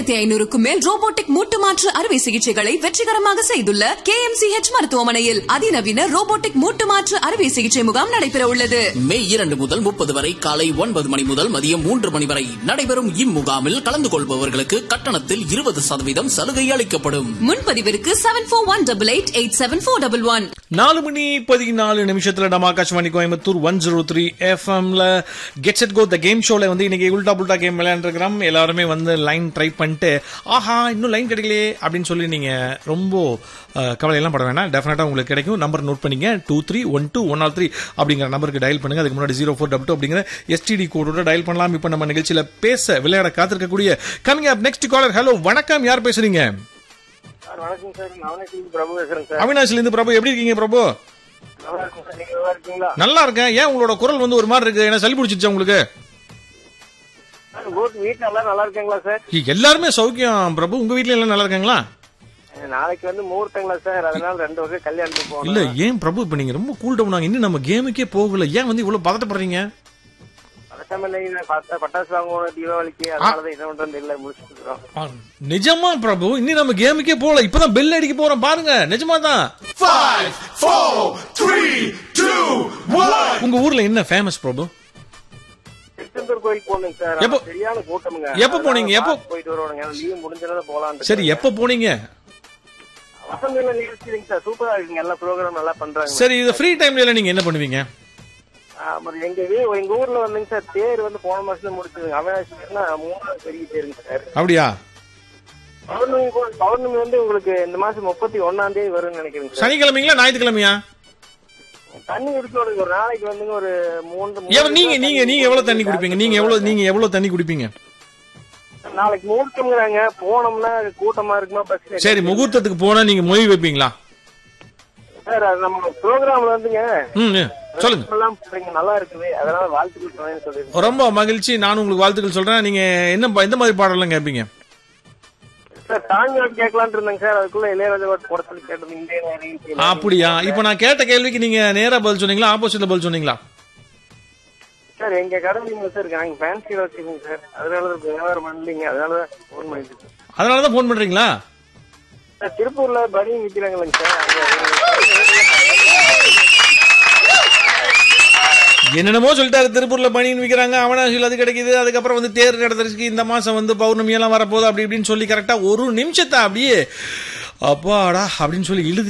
ஆயிரத்தி ஐநூறுக்கும் மேல் ரோபோட்டிக் மூட்டு மாற்று அறுவை சிகிச்சைகளை வெற்றிகரமாக செய்துள்ள கே மருத்துவமனையில் அதிநவீன ரோபோட்டிக் மூட்டு மாற்று அறுவை சிகிச்சை முகாம் நடைபெற உள்ளது மே இரண்டு முதல் முப்பது வரை காலை ஒன்பது மணி முதல் மதியம் மூன்று மணி வரை நடைபெறும் இம்முகாமில் கலந்து கொள்பவர்களுக்கு கட்டணத்தில் இருபது சதவீதம் சலுகை அளிக்கப்படும் முன்பதிவிற்கு seven four one double eight eight seven four double one நாலு மணி பதினாலு நிமிஷத்துல நம்ம Akashvani Coimbatore one zero three எஃப்எம்ல gets set go the game ஷோல வந்து இன்னைக்கு உல்டா புல்டா கேம் விளையாண்டுருக்கிறோம் எல்லாருமே வந்து லைன் ட்ரை பண்ணிட்டு ஆஹா இன்னும் லைன் கிடைக்கலையே அப்படின்னு சொல்லி நீங்க ரொம்ப அஹ், கவலையெல்லாம் பட வேண்டாம் டெஃபினட்டா உங்களுக்கு கிடைக்கும் நம்பர் நோட் பண்ணிங்க two three one two one all three அப்படிங்கிற நம்பருக்கு டயல் பண்ணுங்க அதுக்கு முன்னாடி ஜீரோ ஃபோர் டபுள் டூ அப்படிங்கிற எஸ்டிடி கோடோட டயல் பண்ணலாம் இப்போ நம்ம நிகழ்ச்சியில பேச விளையாட காத்திருக்கக்கூடிய coming up next caller hello வணக்கம் யார் பேசுறீங்க சார் வணக்கம் சார் நான் அவனத்தில் பிரபு பேசுறேன் சார் அவினாஷ்ல இருந்து பிரபு எப்படி இருக்கீங்க பிரபு நல்லா இருக்கும் சார் நீங்க நல்லா இருக்கீங்களா நல்லா இருக்கேன் ஏன் உங்களோட குரல் வந்து ஒரு மாதிரி இருக்கு ஏன்னா சளி பிடிச்சிச்சா உங்களுக்கு சார் வீட்டு வீட்டுல எல்லாம் நல்லா இருக்காங்களா சார் ஏய், எல்லாருமே சௌக்கியம் பிரபு உங்க வீட்ல எல்லாம் நல்லா இருக்காங்களா அஹ் நாளைக்கு வந்து முகூர்த்தங்களா சார் அதனால ரெண்டு வருஷம் கல்யாணத்துக்கு போகணும் இல்ல ஏன் பிரபு இப்ப நீங்க ரொம்ப கூல் டவுன் ஆங்க இன்னும் நம்ம கேமுக்கே போகல ஏன் வந்து இவ்வளவு பதட்டப்படுறீங்க பதட்டம் இல்லைங்க பட்ட- பட்டாசு வாங்குவோம் தீபாவளிக்கு அதனாலதான் என்ன பண்றது இல்ல முடிச்சுட்டு இருக்கிறோம் ஆ, நிஜமா பிரபு இன்னும் நம்ம கேமுக்கே போகல இப்பதான் பெல் அடிக்க போறோம் பாருங்க நிஜமா தான் Five, four, three, two, one. உங்க ஊர்ல என்ன ஃபேமஸ் பிரபு திருச்செந்தூர் கோயில் போகணுங்க சார் எப்போ- ஆனா சரியான கூட்டமுங்க எப்போ போனீங்க? எப்போ- அதனால போயிட்டு வருவாங்க லீவ் முடிஞ்சதும் போலாம் சரி எப்ப போனீங்க வசந்த நிகழ்ச்சிங்க சார் சூப்பரா இருக்குங்க எல்லா ப்ரோக்ராம் நல்லா பண்றாங்க சரி இது ஃப்ரீ டைம்ல நீங்க என்ன பண்ணுவீங்க அப்புறம் எங்க வீ- எங்க ஊர்ல வந்துங்க சார் தேர் வந்து போன மாசத்துல முடிச்சதுங்க அவினாசினா மூணாவது பெரிய தேருங்க சார் அப்படியா பௌர்ணமி கூட- பௌர்ணமி வந்து உங்களுக்கு இந்த மாசம் முப்பத்தி ஒன்னாம் தேதி வரும்னு நினைக்கிறேங்க சார் சனிக்கிழமைங்களா ஞாயிற்றுக்கிழமையா தண்ணி குடிச்சு ஒரு ஒரு நாளைக்கு வந்துங்க ஒரு மூன்று மூணு எவ்வ- நீங்க லிட்டர் நீங்க நீங்க எவ்வளவு தண்ணி குடிப்பீங்க நீங்க எவ்வளவு நீங்க எவ்வளவு தண்ணி குடிப்பீங்க நாளைக்கு முகூர்த்தம்ங்கிறாங்க போனோம்னா கூட்டமா இருக்குமா பஸ் சரி முகூர்த்தத்துக்கு போனா நீங்க மொய் வைப்பீங்களா சார் அது நம்ம ப்ரோக்ராம்ல வந்துங்க ம் ம், சொல்லுங்க எல்லாம் பண்றீங்க நல்லா இருக்குது அதனால வாழ்த்துக்கள் சொன்னேன்னு சொல்லிருக்கேன் ரொம்ப மகிழ்ச்சி நானும் உங்களுக்கு வாழ்த்துக்கள் சொல்றேன் நீங்க என்ன ப- எந்த மாதிரி பாடலாம் கேட்பீங்க சார் தாங்கள் கேட்கலான்ட்டு இருந்தேங்க சார் அதுக்குள்ள இளையராஜா பாட்டு போட சொல்லி கேட்டது இந்திய நேரம் அப்படியா இப்ப நான் கேட்ட கேள்விக்கு நீங்க நேரா பதில் சொன்னீங்களா ஆப்போசிட்ல பதில் சொன்னீங்களா சார் எங்க கடை நீங்க சார் நாங்க ஃபேன்சி வச்சுக்கோங்க சார் அதனால தான் வியாபாரம் பண்ணலீங்க அதனால தான் ஃபோன் பண்ணிட்டு இருக்கேன். அதனாலதான் போன் பண்றீங்களா சார் திருப்பூர்ல பனி விற்கிறாங்களேங்க சார் அங்க என்னென்னமோ சொல்லிட்டாரு திருப்பூர்ல பனியன் விக்கிறாங்க அவனாசியில் அது கிடைக்குது அதுக்கப்புறம் வந்து தேர் நடத்துறதுக்கு இந்த மாசம் வந்து பௌர்ணமி எல்லாம் வரப்போகுது அப்படி இப்படின்னு சொல்லி கரெக்டா ஒரு நிமிஷத்தை அப்படியே அப்பாடா அப்படின்னு சொல்லி இழுத்து